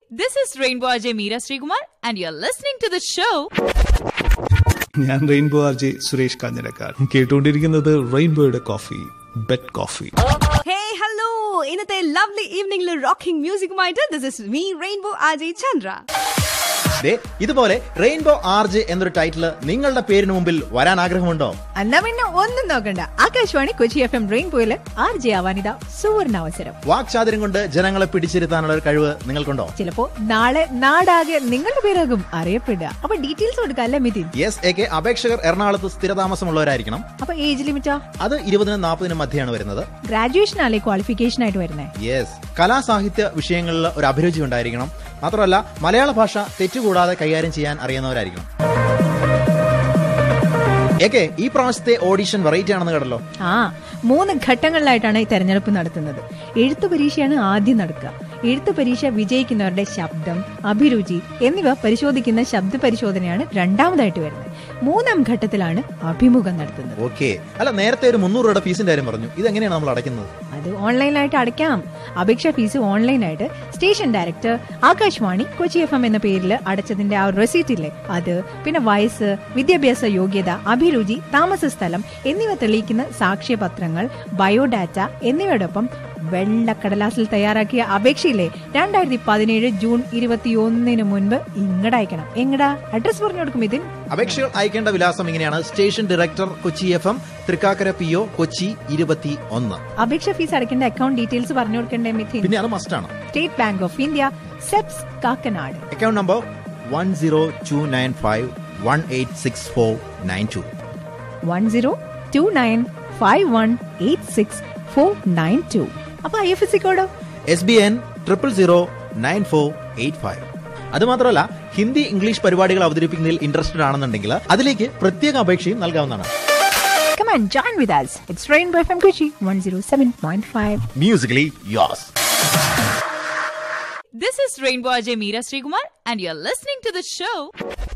This is Rainbow Ajay Meera Srikumar, and you're listening to the show. ഞാൻ rainbow R J Suresh Kanjirakkad കേട്ടുകൊണ്ടിരിക്കുന്നത് റെയിൻബോയുടെ coffee bet coffee hey hello ഇന്നത്തെ lovely ഈവനിംഗിൽ rocking മ്യൂസിക്കുമായിട്ട് this is me rainbow Ajay Chandra ദേ, ഇതുപോലെ rainbow ആർജ് എന്നൊരു ടൈറ്റില് നിങ്ങളുടെ പേരിന് മുമ്പിൽ വരാൻ ആഗ്രഹമുണ്ടോ എന്നാ പിന്നെ ഒന്നും നോക്കണ്ട ആകാശവാണി കൊച്ചി എഫ് എം റെയിൻബോയില് ആർ ജെ ആവാനിത സുവർണ അവസരം വാക്ചാതുര്യം കൊണ്ട് ജനങ്ങളെ പിടിച്ചിരുത്താനുള്ള ഒരു കഴിവ് നിങ്ങൾക്കുണ്ടോ ചിലപ്പോ നാളെ നാടാകെ നിങ്ങളുടെ പേരാകും അറിയപ്പെടുക അപ്പൊ ഡീറ്റെയിൽസ് കൊടുക്കാം അല്ലേ മിഥിൻ യെസ് എ കെ അപേക്ഷകർ എറണാകുളത്ത് സ്ഥിരതാമസമുള്ളവരായിരിക്കണം അപ്പൊ ഏജ് ലിമിറ്റോ അത് ഇരുപതിനും നാൽപ്പതിനും മധ്യയാണ് വരുന്നത് ഗ്രാജുവേഷൻ അല്ലേ ക്വാളിഫിക്കേഷൻ ആയിട്ട് വരുന്നേ യെസ് കലാസാഹിത്യ വിഷയങ്ങളിൽ ഒരു അഭിരുചി ഉണ്ടായിരിക്കണം മാത്രമല്ല മലയാള ഭാഷ തെറ്റുകൂടാതെ കൈകാര്യം ചെയ്യാൻ അറിയുന്നവരായിരിക്കണം ഏക്കെ ഈ പ്രാവശ്യത്തെ ഓഡിഷൻ വെറൈറ്റി ആണെന്ന് കേട്ടല്ലോ ആ മൂന്ന് ഘട്ടങ്ങളിലായിട്ടാണ് ഈ തെരഞ്ഞെടുപ്പ് നടത്തുന്നത് എഴുത്തു പരീക്ഷയാണ് ആദ്യം നടക്കുക എഴുത്തു പരീക്ഷ വിജയിക്കുന്നവരുടെ ശബ്ദം അഭിരുചി എന്നിവ പരിശോധിക്കുന്ന ശബ്ദ പരിശോധനയാണ് രണ്ടാമതായിട്ട് വരുന്നത് മൂന്നാം ഘട്ടത്തിലാണ് അഭിമുഖം നടത്തുന്നത് ഓക്കെ അല്ല നേരത്തെ ഒരു മുന്നൂറ് രൂപയുടെ ഫീസിന്റെ കാര്യം പറഞ്ഞു ഇതെങ്ങനെയാണ് നമ്മൾ അടയ്ക്കുന്നത് അത് ഓൺലൈനായിട്ട് അടയ്ക്കാം അപേക്ഷാ ഫീസ് ഓൺലൈനായിട്ട് station director Akashvani Kochi F M എന്ന പേരിൽ അടച്ചതിന്റെ ആ റെസീറ്റ് ഇല്ലേ അത് പിന്നെ വയസ്സ് വിദ്യാഭ്യാസ യോഗ്യത അഭിരുചി താമസ സ്ഥലം എന്നിവ തെളിയിക്കുന്ന സാക്ഷ്യപത്രങ്ങൾ ബയോഡാറ്റ എന്നിവയോടൊപ്പം വെള്ളക്കടലാസിൽ തയ്യാറാക്കിയ അപേക്ഷയില്ലേ രണ്ടായിരത്തി പതിനേഴ് ജൂൺ ഇരുപത്തിയൊന്നിന് മുൻപ് ഇങ്ങട് അയക്കണം എങ്ങടാ അഡ്രസ് പറഞ്ഞു കൊടുക്കും ഇതിൻ അപേക്ഷകൾ അയക്കേണ്ട വിലാസം ഇങ്ങനെയാണ് station director Kochi F M Thrikkakara P O Kochi ഇരുപത്തി ഒന്ന് അപേക്ഷ ഫീസ് അടയ്ക്കേണ്ട അക്കൗണ്ട് ഡീറ്റെയിൽസ് പറഞ്ഞു കൊടുക്കണ്ടേ മിഥിൻ പിന്നെ അത് മസ്റ്റാണ് State Bank of India CEPZ Kakkanad account number one zero two nine five one eight six four nine two one zero two nine five one eight six four nine two അപ്പൊ I F S C കോഡോ S B N triple zero nine four eight five അത് മാത്രമല്ല Hindi English പരിപാടികൾ അവതരിപ്പിക്കുന്നതിൽ interested ആണെന്നുണ്ടെങ്കിൽ അതിലേക്ക് പ്രത്യേക അപേക്ഷയും നൽകാവുന്നതാണ് Come on, join with us. It's Rainbow FM Kochi 107.5. Musically yours This is Rainbow Ajay Meera Srikumar, and you're listening to the show